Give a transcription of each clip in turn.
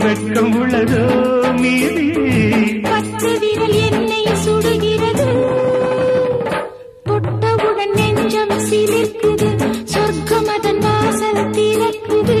வெட்கம் உள்ளதோ மீதி பத்து விரல் என்னை சுடுகிறது தொட்டவுடன் நெஞ்சம் சிலிர்க்குது சொர்க்கம் அதன் வாசல் திறக்குது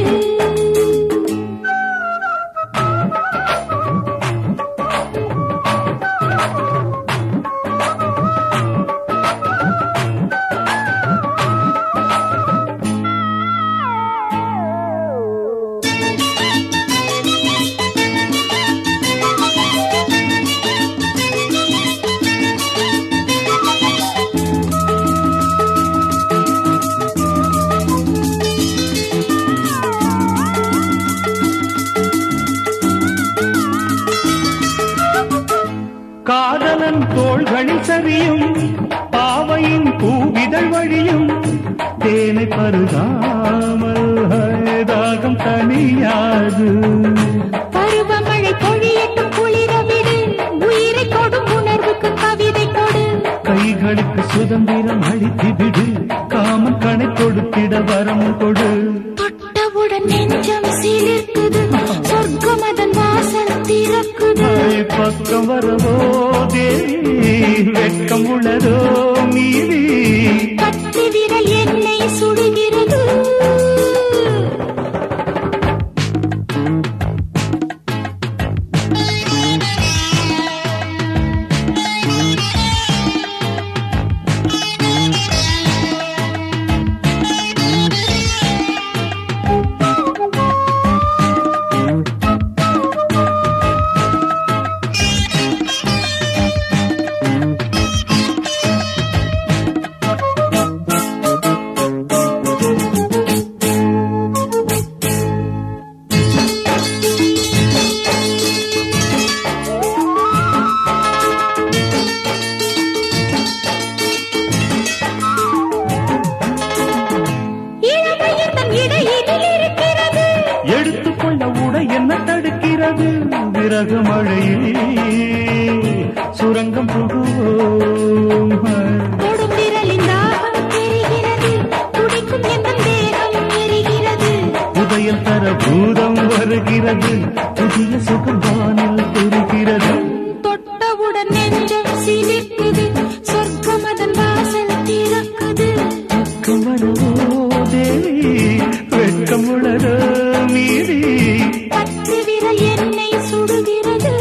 காதலன் தோள்களில் சரியும் பாவையின் பூவிதழ் வழியும் தேனை பருகாமல் தாகம் தனியாது பருவமழை பொழியட்டும் குளிர விடு உயிரை கொடும் உணர்வுக்கு கவிதை கொடு கைகளுக்கு சுதந்திரம் அளித்து விடு காமன் கணை கொடுத்திட வரம் கொடு தொட்டவுடன் நெஞ்சம் சிலிர்க்குது சொர்க்கம் அதன் வாசல் திறக்குது ஐ, பக்கம் வரவோ தேவி வெட்கம் உள்ளதோ மீதி பத்து விரல் என்னை சுடுகிறது இளமையின் தன் இடையினில் இருக்கிறது எடுத்துக்கொள்ள உடை என்ன தடுக்கிறது விறகு மழையில் சுரங்கம் புகுவோம் தொடும் விரலின் தாகம் தெரிகிறது துடிக்கும் எந்த தேகம் எரிகிறது புதையல் தர பூதம் வருகிறது புதிய சுகம் வானில் தெரிகிறது தொட்டவுடன் நெஞ்சம் சிலிர்க்குது சொர்க்கம் அதன் வாசல் திறக்குது பக்கம் வரவோ தேவி வெட்கம் உளரோ மீதி பத்து விரல் என்னை சுடுகிறது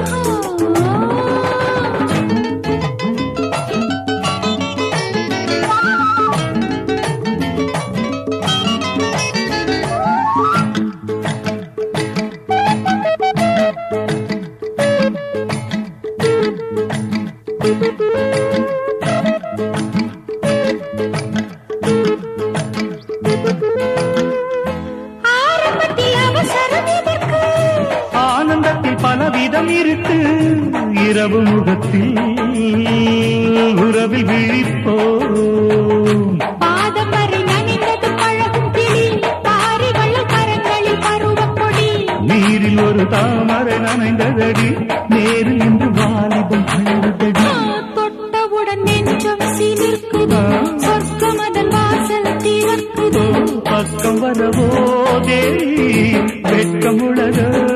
ஆரம்பத்தில் அவசரம் எதற்கு ஆனந்தத்தில் பலவிதம் இருக்கு இரவு முகத்தில் உறவில் விழிப்போம் பாதம் வரை நனைந்தது பழகும் கிளி பாரி வள்ளல் கரங்களில் பருவக் கொடி நீரில் ஒரு தாமரை நனைந்ததடி நேரில் இன்று வாலிபம் கழுதடி ஆ, தொட்டவுடன் நெஞ்சம் சிலிர்க்குது சொர்க்கம் அதன் வாசல் திறக்குது பக்கம் வரவோ தேவி வெட்கம் உளரோ